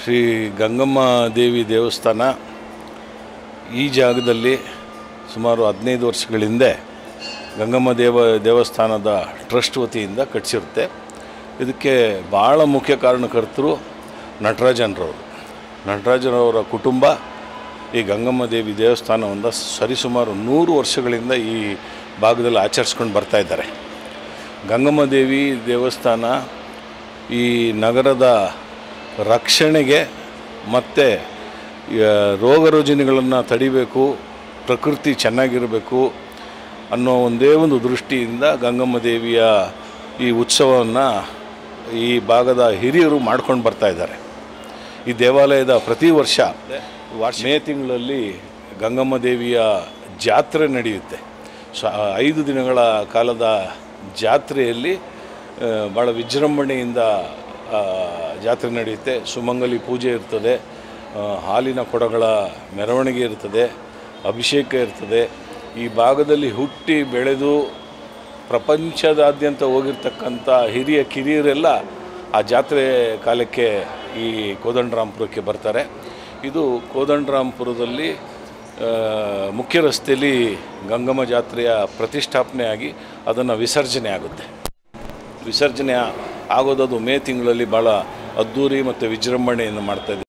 ಶ್ರೀ ಗಂಗಮ್ಮ ದೇವಿ ದೇವಸ್ಥಾನ ಈ ಜಾಗದಲ್ಲಿ ಸುಮಾರು ಹದಿನೈದು ವರ್ಷಗಳ ಹಿಂದೆ ಗಂಗಮ್ಮ ದೇವ ದೇವಸ್ಥಾನದ ಟ್ರಸ್ಟ್ ವತಿಯಿಂದ ಕಟ್ಟಿಸಿರುತ್ತೆ ಇದಕ್ಕೆ ಭಾಳ ಮುಖ್ಯ ಕಾರಣಕರ್ತರು ನಟರಾಜನ್ರವರು ನಟರಾಜನವರ ಕುಟುಂಬ ಈ ಗಂಗಮ್ಮ ದೇವಿ ದೇವಸ್ಥಾನವನ್ನು ಸರಿಸುಮಾರು ನೂರು ವರ್ಷಗಳಿಂದ ಈ ಭಾಗದಲ್ಲಿ ಆಚರಿಸ್ಕೊಂಡು ಬರ್ತಾ ಇದ್ದಾರೆ ಗಂಗಮ್ಮ ದೇವಿ ದೇವಸ್ಥಾನ ಈ ನಗರದ ರಕ್ಷಣೆಗೆ ಮತ್ತು ರೋಗ ರುಜಿನಗಳನ್ನು ತಡಿಬೇಕು ಪ್ರಕೃತಿ ಚೆನ್ನಾಗಿರಬೇಕು ಅನ್ನೋ ಒಂದೇ ಒಂದು ದೃಷ್ಟಿಯಿಂದ ಗಂಗಮ್ಮ ದೇವಿಯ ಈ ಉತ್ಸವವನ್ನು ಈ ಭಾಗದ ಹಿರಿಯರು ಮಾಡ್ಕೊಂಡು ಬರ್ತಾ ಇದ್ದಾರೆ ಈ ದೇವಾಲಯದ ಪ್ರತಿ ವರ್ಷ ವಾರ್ಷ ಮೇ ತಿಂಗಳಲ್ಲಿ ಗಂಗಮ್ಮ ದೇವಿಯ ಜಾತ್ರೆ ನಡೆಯುತ್ತೆ ಸ ಐದು ದಿನಗಳ ಕಾಲದ ಜಾತ್ರೆಯಲ್ಲಿ ಆ, ಭಾಳ ವಿಜೃಂಭಣೆಯಿಂದ ಆ, ಜಾತ್ರೆ ನಡೆಯುತ್ತೆ ಸುಮಂಗಲಿ ಪೂಜೆ ಇರ್ತದೆ ಆ, ಹಾಲಿನ ಕೊಡಗಳ ಮೆರವಣಿಗೆ ಇರ್ತದೆ ಅಭಿಷೇಕ ಇರ್ತದೆ ಈ ಭಾಗದಲ್ಲಿ ಹುಟ್ಟಿ ಬೆಳೆದು ಪ್ರಪಂಚದಾದ್ಯಂತ ಹೋಗಿರ್ತಕ್ಕಂಥ ಹಿರಿಯ ಕಿರಿಯರೆಲ್ಲ ಆ ಜಾತ್ರೆ ಕಾಲಕ್ಕೆ ಈ ಕೋದಂಡರಾಮಪುರಕ್ಕೆ ಬರ್ತಾರೆ ಇದು ಕೋದಂಡರಾಮಪುರದಲ್ಲಿ ಆ, ಮುಖ್ಯ ರಸ್ತೆಯಲ್ಲಿ ಗಂಗಮ್ಮ ಜಾತ್ರೆಯ ಪ್ರತಿಷ್ಠಾಪನೆ ಆಗಿ ಅದನ್ನು ವಿಸರ್ಜನೆ ಆಗುತ್ತೆ ವಿಸರ್ಜನೆ ಆಗೋದದು ಮೇ ತಿಂಗಳಲ್ಲಿ ಭಾಳ ಅದ್ಧೂರಿ ಮತ್ತು ವಿಜೃಂಭಣೆಯನ್ನು ಮಾಡ್ತಾ